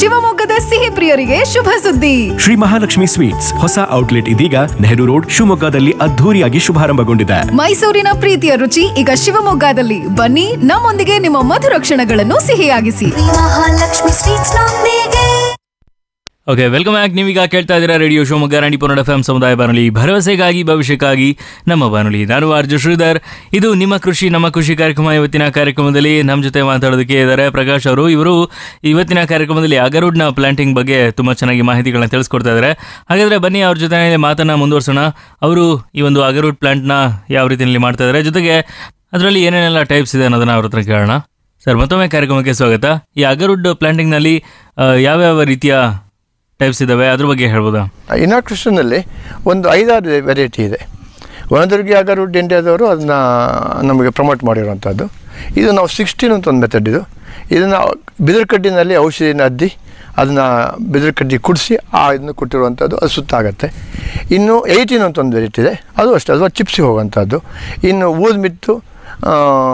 ಶಿವಮೊಗ್ಗದ ಸಿಹಿ ಪ್ರಿಯರಿಗೆ ಶುಭ ಸುದ್ದಿ ಶ್ರೀ ಮಹಾಲಕ್ಷ್ಮಿ ಸ್ವೀಟ್ಸ್ ಹೊಸ ಔಟ್ಲೆಟ್ ಇದೀಗ ನೆಹರು ರೋಡ್ ಶಿವಮೊಗ್ಗದಲ್ಲಿ ಅದ್ಧೂರಿಯಾಗಿ ಶುಭಾರಂಭಗೊಂಡಿದೆ ಮೈಸೂರಿನ ಪ್ರೀತಿಯ ರುಚಿ ಈಗ ಶಿವಮೊಗ್ಗದಲ್ಲಿ ಬನ್ನಿ ನಮ್ಮೊಂದಿಗೆ ನಿಮ್ಮ ಮಧುರ ಕ್ಷಣಗಳನ್ನು ಸಿಹಿಯಾಗಿಸಿ ಮಹಾಲಕ್ಷ್ಮಿ ಸ್ವೀಟ್ಸ್ ನೊಂದಿಗೆ ಓಕೆ ವೆಲ್ಕಮ್ ಬ್ಯಾಕ್ ನೀವೀಗ ಕೇಳ್ತಾ ಇದ್ದೀರಾ radio Shivamogga Ranipura F M ಸಮುದಾಯ ಬಾನುಲಿ ಭರವಸೆಗಾಗಿ ಭವಿಷ್ಯಕ್ಕಾಗಿ ನಮ್ಮ ಬಾನುಲಿ ನಾನು ಅರ್ಜು ಶ್ರೀಧರ್ ಇದು ನಿಮ್ಮ ಕೃಷಿ ನಮ್ಮ ಕೃಷಿ ಕಾರ್ಯಕ್ರಮ ಇವತ್ತಿನ ಕಾರ್ಯಕ್ರಮದಲ್ಲಿ ನಮ್ಮ ಜೊತೆ ಮಾತಾಡೋದಕ್ಕೆ ಇದ್ದಾರೆ ಪ್ರಕಾಶ್ ಅವರು ಇವರು ಇವತ್ತಿನ ಕಾರ್ಯಕ್ರಮದಲ್ಲಿ ಅಗರುಡ್ನ ಪ್ಲಾಂಟಿಂಗ್ ಬಗ್ಗೆ ತುಂಬ ಚೆನ್ನಾಗಿ ಮಾಹಿತಿಗಳನ್ನ ತಿಳಿಸ್ಕೊಡ್ತಾ ಇದ್ದಾರೆ ಹಾಗಾದ್ರೆ ಬನ್ನಿ ಅವ್ರ ಜೊತೆ ಮಾತನ್ನ ಮುಂದುವರ್ಸೋಣ ಅವರು ಈ ಒಂದು ಅಗರುಡ್ ಪ್ಲಾಂಟ್ನ ಯಾವ ರೀತಿಯಲ್ಲಿ ಮಾಡ್ತಾ ಇದ್ದಾರೆ ಜೊತೆಗೆ ಅದರಲ್ಲಿ ಏನೇನೆಲ್ಲ ಟೈಪ್ಸ್ ಇದೆ ಅನ್ನೋದನ್ನ ಅವ್ರ ಹತ್ರ ಕೇಳೋಣ ಸರ್ ಮತ್ತೊಮ್ಮೆ ಕಾರ್ಯಕ್ರಮಕ್ಕೆ ಸ್ವಾಗತ ಈ ಅಗರುಡ್ ಪ್ಲಾಂಟಿಂಗ್ನಲ್ಲಿ ಆ, ಯಾವ್ಯಾವ ರೀತಿಯ ಟೈಪ್ಸ್ ಇದಾವೆ ಅದ್ರ ಬಗ್ಗೆ ಹೇಳ್ಬೋದಾ ಇನಾಕ್ರಿಷನಲ್ಲಿ ಒಂದು ಐದಾರು ವೆರೈಟಿ ಇದೆ ವನದುರ್ಗಿ ಅಗರುಡ್ ಇಂಡಿಯಾದವರು ಅದನ್ನ ನಮಗೆ ಪ್ರಮೋಟ್ ಮಾಡಿರುವಂಥದ್ದು ಇದು ನಾವು ಸಿಕ್ಸ್ಟೀನ್ ಅಂತ ಒಂದು ಮೆಥಡ್ ಇದು ಇದನ್ನು ಬಿದಿರು ಕಡ್ಡಿನಲ್ಲಿ ಔಷಧಿನ ಅದ್ದಿ ಅದನ್ನು ಬಿದಿರು ಕಡ್ಡಿ ಕುಡಿಸಿ ಆ ಇದನ್ನು ಕೊಟ್ಟಿರುವಂಥದ್ದು ಅದು ಸುತ್ತ ಆಗುತ್ತೆ ಇನ್ನು ಏಯ್ಟೀನ್ ಅಂತ ಒಂದು ವೆರೈಟಿ ಇದೆ ಅದು ಅಷ್ಟೇ ಅದು ಚಿಪ್ಸಿಗೆ ಹೋಗುವಂಥದ್ದು ಇನ್ನು ಊದ್ ಮಿತ್ತು ಆ,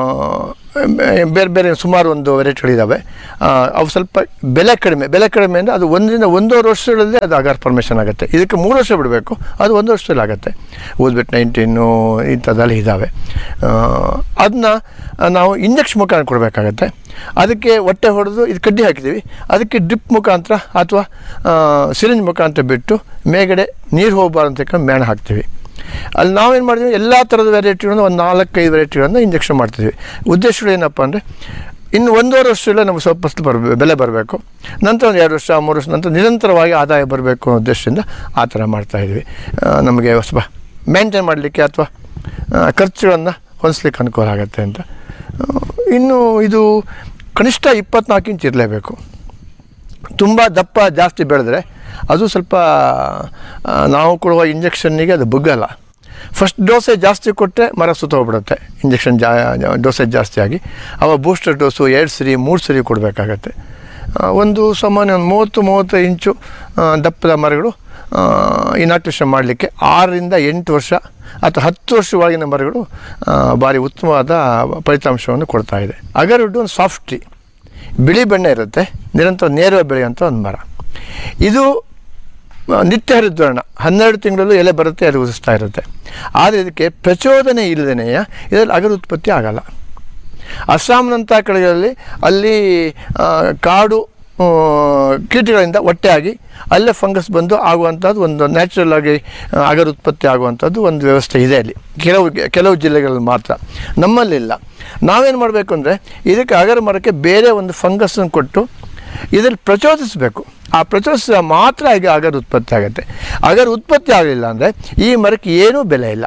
ಬೇರೆ ಬೇರೆ ಸುಮಾರು ಒಂದು ವೆರೈಟಿಗಳಿದ್ದಾವೆ ಆ, ಅವು ಸ್ವಲ್ಪ ಬೆಲೆ ಕಡಿಮೆ ಬೆಲೆ ಕಡಿಮೆ ಅಂದರೆ ಅದು ಒಂದರಿಂದ ಒಂದೂವರೆ ವರ್ಷಗಳಲ್ಲಿ ಅದು ಅಗಾರ್ ಫಾರ್ಮೇಷನ್ ಆಗುತ್ತೆ ಇದಕ್ಕೆ ಮೂರು ವರ್ಷ ಬಿಡಬೇಕು ಅದು ಒಂದು ವರ್ಷದಲ್ಲಿ ಆಗುತ್ತೆ ಓದ್ಬಿಟ್ಟು ನೈನ್ಟೀನು ಇಂಥದ್ದೆಲ್ಲ ಇದ್ದಾವೆ ಅದನ್ನ ನಾವು ಇಂಜೆಕ್ಷನ್ ಮುಖಾಂತರ ಕೊಡಬೇಕಾಗತ್ತೆ ಅದಕ್ಕೆ ಹೊಟ್ಟೆ ಹೊಡೆದು ಇದು ಕಡ್ಡಿ ಹಾಕಿದ್ದೀವಿ ಅದಕ್ಕೆ ಡ್ರಿಪ್ ಮುಖಾಂತರ ಅಥವಾ ಸಿರಿಂಜ್ ಮುಖಾಂತರ ಬಿಟ್ಟು ಮೇಗಡೆ ನೀರು ಹೋಗಬಾರ್ದು ಅಂತ ಹೇಳ್ಕೊಂಡು ಮೇಣ ಹಾಕ್ತೀವಿ ಅಲ್ಲಿ ನಾವೇನು ಮಾಡ್ತೀವಿ ಎಲ್ಲ ಥರದ ವೆರೈಟಿಗಳನ್ನು ಒಂದು ನಾಲ್ಕೈದು ವೆರೈಟಿಗಳನ್ನು ಇಂಜೆಕ್ಷನ್ ಮಾಡ್ತೀವಿ ಉದ್ದೇಶಗಳು ಏನಪ್ಪ ಅಂದರೆ ಇನ್ನು ಒಂದೂವರೆ ವರ್ಷದಲ್ಲೇ ನಮಗೆ ಸ್ವಲ್ಪ ಫಸಲು ಬರಬೇಕು ಬೆಲೆ ಬರಬೇಕು ನಂತರ ಒಂದು ಎರಡು ವರ್ಷ ಮೂರು ವರ್ಷ ನಂತರ ನಿರಂತರವಾಗಿ ಆದಾಯ ಬರಬೇಕು ಅನ್ನೋ ಉದ್ದೇಶದಿಂದ ಆ ಥರ ಮಾಡ್ತಾಯಿದ್ವಿ ನಮಗೆ ಸ್ವಲ್ಪ ಮೇಂಟೈನ್ ಮಾಡಲಿಕ್ಕೆ ಅಥವಾ ಖರ್ಚುಗಳನ್ನು ಹೊಂದಿಸ್ಲಿಕ್ಕೆ ಅನುಕೂಲ ಆಗುತ್ತೆ ಅಂತ ಆ, ಇನ್ನು ಇದು ಕನಿಷ್ಠ ಇಪ್ಪತ್ನಾಲ್ಕು ಇಂಚ್ ಇರಲೇಬೇಕು ತುಂಬ ದಪ್ಪ ಜಾಸ್ತಿ ಬೆಳೆದ್ರೆ ಅದು ಸ್ವಲ್ಪ ಆ, ನಾವು ಕೊಡುವ ಇಂಜೆಕ್ಷನ್ನಿಗೆ ಅದು ಬುಗ್ಗಲ್ಲ ಫಸ್ಟ್ ಡೋಸೇಜ್ ಜಾಸ್ತಿ ಕೊಟ್ಟರೆ ಮರ ಸುತ್ತೋಗ್ಬಿಡುತ್ತೆ ಇಂಜೆಕ್ಷನ್ ಜಾ ಡೋಸೇಜ್ ಜಾಸ್ತಿ ಆಗಿ ಅವ ಬೂಸ್ಟರ್ ಡೋಸು ಎರಡು ಸರಿ ಮೂರು ಸರಿ ಕೊಡಬೇಕಾಗತ್ತೆ ಒಂದು ಸಾಮಾನ್ಯ ಒಂದು ಮೂವತ್ತು ಮೂವತ್ತು ಇಂಚು ಆ, ದಪ್ಪದ ಮರಗಳು ಇನಾಕ್ರೇಷನ್ ಮಾಡಲಿಕ್ಕೆ ಆರರಿಂದ ಎಂಟು ವರ್ಷ ಅಥವಾ ಹತ್ತು ವರ್ಷ ಒಳಗಿನ ಮರಗಳು ಆ, ಭಾರಿ ಉತ್ತಮವಾದ ಫಲಿತಾಂಶವನ್ನು ಕೊಡ್ತಾ ಇದೆ ಅಗರುಡ್ಡು ಒಂದು ಸಾಫ್ಟ್ ಟ್ರೀ ಬಿಳಿ ಬಣ್ಣ ಇರುತ್ತೆ ನಿರಂತರ ನೇರವಾಗಿ ಬೆಳೆಯುವಂಥ ಒಂದು ಮರ ಇದು ಆ, ನಿತ್ಯ ಹರಿದ್ವರ್ಣ ಹನ್ನೆರಡು ತಿಂಗಳಲ್ಲೂ ಎಲೆ ಬರುತ್ತೆ ಅದು ಉದಿಸ್ತಾ ಇರುತ್ತೆ ಆದರೆ ಇದಕ್ಕೆ ಪ್ರಚೋದನೆ ಇಲ್ಲದೇನೆಯ ಇದರಲ್ಲಿ ಅಗರು ಉತ್ಪತ್ತಿ ಆಗಲ್ಲ ಅಸ್ಸಾಂನಂಥ ಕಡೆಗಳಲ್ಲಿ ಅಲ್ಲಿ ಆ, ಕಾಡು ಆ, ಕೀಟಗಳಿಂದ ಒಟ್ಟೆಯಾಗಿ ಅಲ್ಲೇ ಫಂಗಸ್ ಬಂದು ಆಗುವಂಥದ್ದು ಒಂದು ನ್ಯಾಚುರಲ್ ಆಗಿ ಆ, ಅಗರ ಉತ್ಪತ್ತಿ ಆಗುವಂಥದ್ದು ಒಂದು ವ್ಯವಸ್ಥೆ ಇದೆ ಅಲ್ಲಿ ಕೆಲವು ಕೆಲವು ಜಿಲ್ಲೆಗಳಲ್ಲಿ ಮಾತ್ರ ನಮ್ಮಲ್ಲಿಲ್ಲ ನಾವೇನು ಮಾಡಬೇಕು ಅಂದರೆ ಇದಕ್ಕೆ ಅಗರ ಮರಕ್ಕೆ ಬೇರೆ ಒಂದು ಫಂಗಸ್ಸನ್ನು ಕೊಟ್ಟು ಇದರಲ್ಲಿ ಪ್ರಚೋದಿಸಬೇಕು ಆ ಪ್ರಚೋದಿಸಿದ ಮಾತ್ರ ಈಗ ಅಗರ ಉತ್ಪತ್ತಿ ಆಗುತ್ತೆ ಅಗರ ಉತ್ಪತ್ತಿ ಆಗಲಿಲ್ಲ ಅಂದರೆ ಈ ಮರಕ್ಕೆ ಏನೂ ಬೆಲೆ ಇಲ್ಲ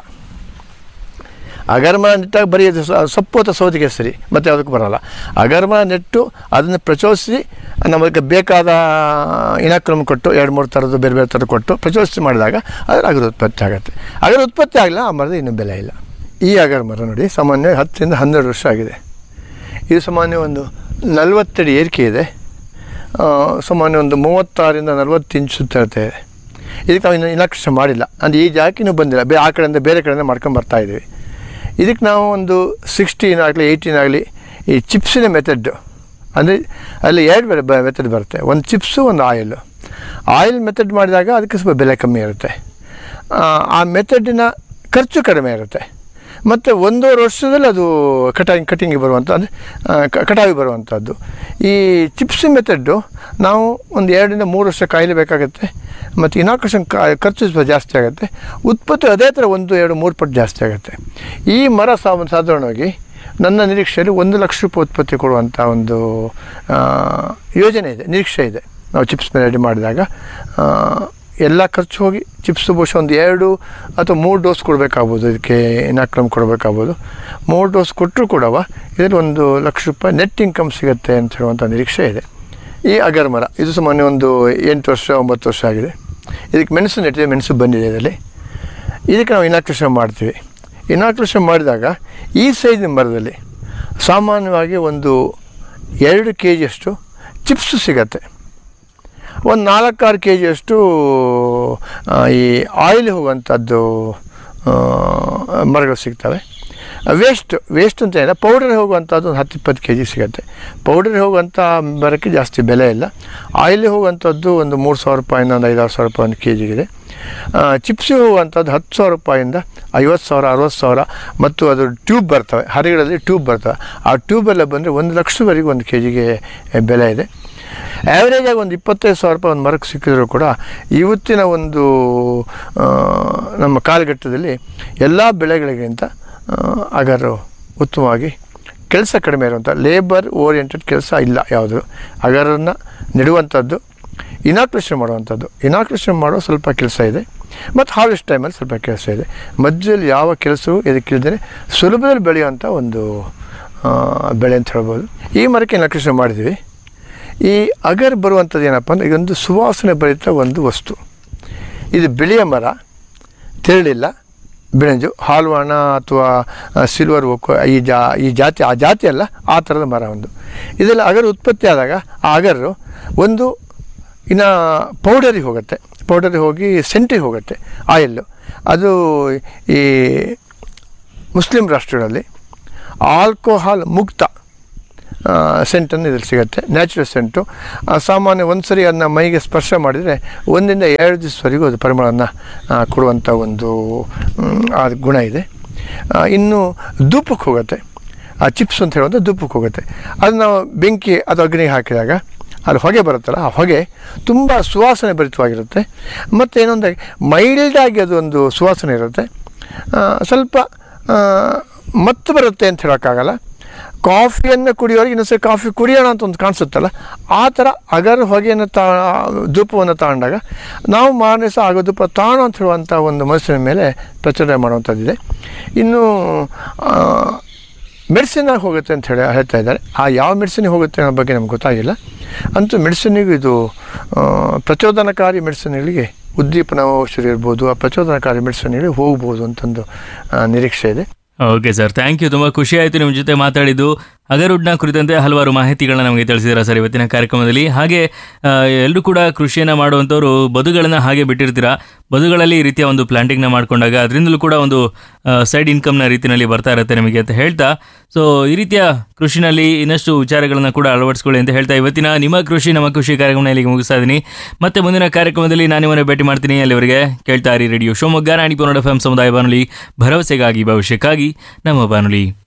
ಅಗರ್ಮ ನೆಟ್ಟಾಗ ಬರೀ ಅದು ಸ- ಸೊಪ್ಪು ಅಥವಾ ಸೌದಿಗೆ ಸರಿ ಮತ್ತು ಅದಕ್ಕೆ ಬರಲ್ಲ ಅಗರ್ಮ ನೆಟ್ಟು ಅದನ್ನು ಪ್ರಚೋದಿಸಿ ನಮಗೆ ಬೇಕಾದ ಇನಾಕ್ರಮ ಕೊಟ್ಟು ಎರಡು ಮೂರು ಥರದ್ದು ಬೇರೆ ಬೇರೆ ಥರ ಕೊಟ್ಟು ಪ್ರಚೋದಿಸಿ ಮಾಡಿದಾಗ ಅದರ ಅಗರ ಉತ್ಪತ್ತಿ ಆಗುತ್ತೆ ಅಗರ ಉತ್ಪತ್ತಿ ಆಗಲ್ಲ ಆ ಮರದ ಇನ್ನೂ ಬೆಲೆ ಇಲ್ಲ ಈ ಅಗರ ಮರ ನೋಡಿ ಸಾಮಾನ್ಯ ಹತ್ತರಿಂದ ಹನ್ನೆರಡು ವರ್ಷ ಆಗಿದೆ ಇದು ಸಾಮಾನ್ಯ ಒಂದು ನಲವತ್ತಡಿ ಏರಿಕೆ ಇದೆ ಆ, ಸಾಮಾನ್ಯ ಒಂದು ಮೂವತ್ತಾರರಿಂದ ನಲವತ್ತು ಇಂಚು ಸುತ್ತ ಇರುತ್ತೆ ಇದಕ್ಕೆ ನಾವು ಇನ್ನು ಇನಾಕ್ಷ ಮಾಡಿಲ್ಲ ಅಂದರೆ ಈ ಜಾಗಕ್ಕೆ ಇನ್ನೂ ಬಂದಿಲ್ಲ ಬೇ ಆ ಕಡೆಯಿಂದ ಬೇರೆ ಕಡೆಯಿಂದ ಮಾಡ್ಕೊಂಡು ಬರ್ತಾ ಇದ್ದೀವಿ ಇದಕ್ಕೆ ನಾವು ಒಂದು ಸಿಕ್ಸ್ಟೀನ್ ಆಗಲಿ ಏಯ್ಟೀನ್ ಆಗಲಿ ಈ ಚಿಪ್ಸಿನ ಮೆಥಡ್ ಅಂದರೆ ಅಲ್ಲಿ ಎರಡು ಬೇರೆ ಬ ಮೆಥಡ್ ಬರುತ್ತೆ ಒಂದು ಚಿಪ್ಸು ಒಂದು ಆಯಿಲು ಆಯಿಲ್ ಮೆಥಡ್ ಮಾಡಿದಾಗ ಅದಕ್ಕೆ ಸ್ವಲ್ಪ ಬೆಲೆ ಕಮ್ಮಿ ಇರುತ್ತೆ ಆ, ಆ ಮೆಥಡಿನ ಖರ್ಚು ಕಡಿಮೆ ಇರುತ್ತೆ ಮತ್ತು ಒಂದೂವರೆ ವರ್ಷದಲ್ಲಿ ಅದು ಕಟಾಂಗ್ ಕಟಿಂಗಿಗೆ ಬರುವಂಥ ಅಂದರೆ ಕಟಾವಿ ಬರುವಂಥದ್ದು ಈ ಚಿಪ್ಸ್ ಮೆಥಡ್ಡು ನಾವು ಒಂದು ಎರಡರಿಂದ ಮೂರು ವರ್ಷ ಕಾಯಲೇಬೇಕಾಗತ್ತೆ ಮತ್ತು ಇನಾಕ್ರೇಷನ್ ಖರ್ಚು ಸ್ವಲ್ಪ ಜಾಸ್ತಿ ಆಗುತ್ತೆ ಉತ್ಪತ್ತಿ ಅದೇ ಥರ ಒಂದು ಎರಡು ಮೂರು ಪಟ್ಟು ಜಾಸ್ತಿ ಆಗುತ್ತೆ ಈ ಮರ ಸಾ- ಸಾಧಾರಣವಾಗಿ ನನ್ನ ನಿರೀಕ್ಷೆಯಲ್ಲಿ ಒಂದು ಲಕ್ಷ ರೂಪಾಯಿ ಉತ್ಪತ್ತಿ ಕೊಡುವಂಥ ಒಂದು ಆ, ಯೋಜನೆ ಇದೆ ನಿರೀಕ್ಷೆ ಇದೆ ನಾವು ಚಿಪ್ಸ್ ರೆಡಿ ಮಾಡಿದಾಗ ಆ, ಎಲ್ಲ ಖರ್ಚು ಹೋಗಿ ಚಿಪ್ಸ್ ಬಹುಶಃ ಒಂದು ಎರಡು ಅಥವಾ ಮೂರು ಡೋಸ್ ಕೊಡಬೇಕಾಗ್ಬೋದು ಇದಕ್ಕೆ ಇನಾಕ್ರಮ್ ಕೊಡಬೇಕಾಗ್ಬೋದು ಮೂರು ಡೋಸ್ ಕೊಟ್ಟರು ಕೂಡವ ಇದರಲ್ಲಿ ಒಂದು ಲಕ್ಷ ರೂಪಾಯಿ ನೆಟ್ ಇನ್ಕಮ್ ಸಿಗುತ್ತೆ ಅಂತ ಹೇಳುವಂಥ ನಿರೀಕ್ಷೆ ಇದೆ ಈ ಅಗರ್ ಮರ ಇದು ಸಾಮಾನ್ಯ ಒಂದು ಎಂಟು ವರ್ಷ ಒಂಬತ್ತು ವರ್ಷ ಆಗಿದೆ ಇದಕ್ಕೆ ಮೆಣಸು ನೆಟ್ಟಿದೆ ಮೆಣಸು ಬಂದಿದೆ ಇದರಲ್ಲಿ ಇದಕ್ಕೆ ನಾವು ಇನಾಕ್ರೇಷನ್ ಮಾಡ್ತೀವಿ ಇನಾಕ್ರೇಷನ್ ಮಾಡಿದಾಗ ಈ ಸೈಜಿನ ಮರದಲ್ಲಿ ಸಾಮಾನ್ಯವಾಗಿ ಒಂದು ಎರಡು ಕೆ ಜಿಯಷ್ಟು ಚಿಪ್ಸು ಸಿಗತ್ತೆ ಒಂದು ನಾಲ್ಕಾರು ಕೆ ಜಿಯಷ್ಟು ಈ ಆಯಿಲ್ ಹೋಗುವಂಥದ್ದು ಆ, ಮರಗಳು ಸಿಗ್ತವೆ ವೇಸ್ಟ್ ವೇಸ್ಟ್ ಅಂತ ಏನಿಲ್ಲ ಪೌಡರ್ ಹೋಗುವಂಥದ್ದು ಒಂದು ಹತ್ತು ಇಪ್ಪತ್ತು ಕೆ ಜಿ ಸಿಗುತ್ತೆ ಪೌಡರ್ ಹೋಗುವಂಥ ಮರಕ್ಕೆ ಜಾಸ್ತಿ ಬೆಲೆ ಇಲ್ಲ ಆಯಿಲ್ ಹೋಗುವಂಥದ್ದು ಒಂದು ಮೂರು ಸಾವಿರ ರೂಪಾಯಿಂದ ಒಂದು ಐದಾರು ಸಾವಿರ ರೂಪಾಯಿ ಒಂದು ಕೆ ಜಿಗಿದೆ ಚಿಪ್ಸಿಗೆ ಹೋಗುವಂಥದ್ದು ಹತ್ತು ಸಾವಿರ ರೂಪಾಯಿಂದ ಐವತ್ತು ಸಾವಿರ ಅರವತ್ತು ಸಾವಿರ ಮತ್ತು ಅದು ಟ್ಯೂಬ್ ಬರ್ತವೆ ಹರಿಗಳಲ್ಲಿ ಟ್ಯೂಬ್ ಬರ್ತವೆ ಆ ಟ್ಯೂಬೆಲ್ಲ ಬಂದರೆ ಒಂದು ಲಕ್ಷದವರೆಗೆ ಒಂದು ಕೆ ಜಿಗೆ ಬೆಲೆ ಇದೆ ಆ್ಯಾವ್ರೇಜಾಗಿ ಒಂದು ಇಪ್ಪತ್ತೈದು ಸಾವಿರ ರೂಪಾಯಿ ಒಂದು ಮರಕ್ಕೆ ಸಿಕ್ಕಿದ್ರು ಕೂಡ ಇವತ್ತಿನ ಒಂದು ಆ, ನಮ್ಮ ಕಾಲಘಟ್ಟದಲ್ಲಿ ಎಲ್ಲ ಬೆಳೆಗಳಿಗಿಂತ ಆ, ಅಗರು ಉತ್ತಮವಾಗಿ ಕೆಲಸ ಕಡಿಮೆ ಇರುವಂಥ ಲೇಬರ್ ಓರಿಯೆಂಟೆಡ್ ಕೆಲಸ ಇಲ್ಲ ಯಾವುದು ಅಗರನ್ನು ನೆಡುವಂಥದ್ದು ಇನಾಕ್ಯುಲೇಷನ್ ಮಾಡುವಂಥದ್ದು ಇನಾಕ್ಯುಲೇಷನ್ ಮಾಡೋ ಸ್ವಲ್ಪ ಕೆಲಸ ಇದೆ ಮತ್ತು ಹಾರ್ವೆಸ್ಟ್ ಟೈಮಲ್ಲಿ ಸ್ವಲ್ಪ ಕೆಲಸ ಇದೆ ಮಧ್ಯದಲ್ಲಿ ಯಾವ ಕೆಲಸವೂ ಇದಕ್ಕಿಲ್ಲದೇ ಸುಲಭದಲ್ಲಿ ಬೆಳೆಯುವಂಥ ಒಂದು ಆ, ಬೆಳೆ ಅಂತ ಹೇಳ್ಬೋದು ಈ ಮರಕ್ಕೆ ಇನಾಕ್ಯುಲೇಷನ್ ಮಾಡಿದ್ದೀವಿ ಈ ಅಗರ್ ಬರುವಂಥದ್ದು ಏನಪ್ಪ ಅಂದರೆ ಇದೊಂದು ಸುವಾಸನೆ ಭರಿತ ಒಂದು ವಸ್ತು ಇದು ಬಿಳಿಯ ಮರ ತೆರಳಿಲ್ಲ ಬೆಳೆಂಜು ಹಾಲ್ವಾಣ ಅಥವಾ ಸಿಲ್ವರ್ ಓಕು ಈ ಜಾ ಈ ಜಾತಿ ಆ ಜಾತಿ ಅಲ್ಲ ಆ ಥರದ ಮರ ಒಂದು ಇದೆಲ್ಲ ಅಗರ್ ಉತ್ಪತ್ತಿ ಆದಾಗ ಆ ಅಗರು ಒಂದು ಇನ್ನು ಪೌಡರಿಗೆ ಹೋಗುತ್ತೆ ಪೌಡರಿಗೆ ಹೋಗಿ ಸೆಂಟಿಗೆ ಹೋಗುತ್ತೆ ಆಯಿಲ್ಲು ಅದು ಈ ಮುಸ್ಲಿಂ ರಾಷ್ಟ್ರಗಳಲ್ಲಿ ಆಲ್ಕೋಹಾಲ್ ಮುಕ್ತ ಸೆಂಟನ್ನು ಇದ್ರಲ್ಲಿ ಸಿಗುತ್ತೆ ನ್ಯಾಚುರಲ್ ಸೆಂಟು ಆ, ಸಾಮಾನ್ಯ ಒಂದು ಸರಿ ಅದನ್ನ ಮೈಗೆ ಸ್ಪರ್ಶ ಮಾಡಿದರೆ ಒಂದಿಂದ ಎರಡು ದಿವಸವರೆಗೂ ಅದು ಪರಿಮಳವನ್ನು ಕೊಡುವಂಥ ಒಂದು ಮ್, ಆ ಗುಣ ಇದೆ ಆ, ಇನ್ನು ಧೂಪಕ್ಕೆ ಹೋಗುತ್ತೆ ಆ ಚಿಪ್ಸ್ ಅಂತ ಹೇಳುವಂಥ ಧೂಪಕ್ಕೆ ಹೋಗುತ್ತೆ ಅದು ನಾವು ಬೆಂಕಿ ಅದು ಅಗ್ನಿಗೆ ಹಾಕಿದಾಗ ಅದು ಹೊಗೆ ಬರುತ್ತಲ್ಲ ಆ ಹೊಗೆ ತುಂಬ ಸುವಾಸನೆ ಭರಿತವಾಗಿರುತ್ತೆ ಮತ್ತು ಏನೊಂದು ಮೈಲ್ಡಾಗಿ ಅದೊಂದು ಸುವಾಸನೆ ಇರುತ್ತೆ ಆ, ಸ್ವಲ್ಪ ಆ, ಮತ್ತು ಬರುತ್ತೆ ಅಂತ ಹೇಳೋಕ್ಕಾಗಲ್ಲ ಕಾಫಿಯನ್ನು ಕುಡಿಯೋರಿಗೆ ಇನ್ನೊಂದ್ಸರಿ ಕಾಫಿ ಕುಡಿಯೋಣ ಅಂತ ಒಂದು ಕಾಣಿಸುತ್ತಲ್ಲ ಆ ಥರ ಅಗರ್ ಹೊಗೆಯನ್ನು ತಾ ಧೂಪವನ್ನು ತಗೊಂಡಾಗ ನಾವು ಮಾರನೇ ಸಹ ಆಗೋ ಧೂಪ ತಾಣು ಅಂತ ಹೇಳುವಂಥ ಒಂದು ಮನಸ್ಸಿನ ಮೇಲೆ ಪ್ರಚೋದನೆ ಮಾಡುವಂಥದ್ದಿದೆ ಇನ್ನು ಮೆಡಿಸಿನಾಗಿ ಹೋಗುತ್ತೆ ಅಂತ ಹೇಳಿ ಹೇಳ್ತಾ ಇದ್ದಾರೆ ಆ ಯಾವ ಮೆಡಿಸಿನಿಗೆ ಹೋಗುತ್ತೆ ಅನ್ನೋ ಬಗ್ಗೆ ನಮ್ಗೆ ಗೊತ್ತಾಗಿಲ್ಲ ಅಂತೂ ಮೆಡಿಸಿನಿಗೂ ಇದು ಆ, ಪ್ರಚೋದನಕಾರಿ ಮೆಡಿಸಿನ್ಗಳಿಗೆ ಉದ್ದೀಪನ ಔಷಧಿ ಇರ್ಬೋದು ಆ ಪ್ರಚೋದನಕಾರಿ ಮೆಡಿಸಿನ್ಗಳಿಗೆ ಹೋಗ್ಬೋದು ಅಂತಂದು ಆ, ನಿರೀಕ್ಷೆ ಇದೆ ಓಕೆ ಸರ್ ಥ್ಯಾಂಕ್ ಯು ತುಂಬ ಖುಷಿ ಆಯಿತು ನಿಮ್ಮ ಜೊತೆ ಮಾತಾಡಿದ್ದು ಅಗರುಡ್ನ ಕುರಿತಂತೆ ಹಲವಾರು ಮಾಹಿತಿಗಳನ್ನ ನಮಗೆ ತಿಳಿಸಿದ್ದೀರಾ ಸರ್ ಇವತ್ತಿನ ಕಾರ್ಯಕ್ರಮದಲ್ಲಿ ಹಾಗೆ ಎಲ್ಲರೂ ಕೂಡ ಕೃಷಿಯನ್ನು ಮಾಡುವಂಥವ್ರು ಬದುಗಳನ್ನು ಹಾಗೆ ಬಿಟ್ಟಿರ್ತೀರಾ ಬದುಗಳಲ್ಲಿ ಈ ರೀತಿಯ ಒಂದು ಪ್ಲಾಂಟಿಂಗ್ನ ಮಾಡ್ಕೊಂಡಾಗ ಅದರಿಂದಲೂ ಕೂಡ ಒಂದು ಸೈಡ್ ಇನ್ಕಮ್ನ ರೀತಿಯಲ್ಲಿ ಬರ್ತಾ ಇರುತ್ತೆ ನಿಮಗೆ ಅಂತ ಹೇಳ್ತಾ ಸೊ ಈ ರೀತಿಯ ಕೃಷಿನಲ್ಲಿ ಇನ್ನಷ್ಟು ವಿಚಾರಗಳನ್ನು ಕೂಡ ಅಳವಡಿಸ್ಕೊಳ್ಳಿ ಅಂತ ಹೇಳ್ತಾ ಇವತ್ತಿನ ನಿಮ್ಮ ಕೃಷಿ ನಮ್ಮ ಕೃಷಿ ಕಾರ್ಯಕ್ರಮ ಇಲ್ಲಿಗೆ ಮುಗಿಸ್ತಾ ಇದ್ದೀನಿ ಮತ್ತೆ ಮುಂದಿನ ಕಾರ್ಯಕ್ರಮದಲ್ಲಿ ನಾನು ನಿಮ್ಮನ್ನು ಭೇಟಿ ಮಾಡ್ತೀನಿ ಅಲ್ಲಿವರೆಗೆ ಕೇಳ್ತಾ ಇರಿ ರೇಡಿಯೋ ಶಿವಮೊಗ್ಗ ನಾಡಿ ಪುನಡ ಎಫ್ ಎಂ ಸಮುದಾಯ ಬಾನುಲಿ ಭರವಸೆಗಾಗಿ ಭವಿಷ್ಯಕ್ಕಾಗಿ ನಮ್ಮ ಬಾನುಲಿ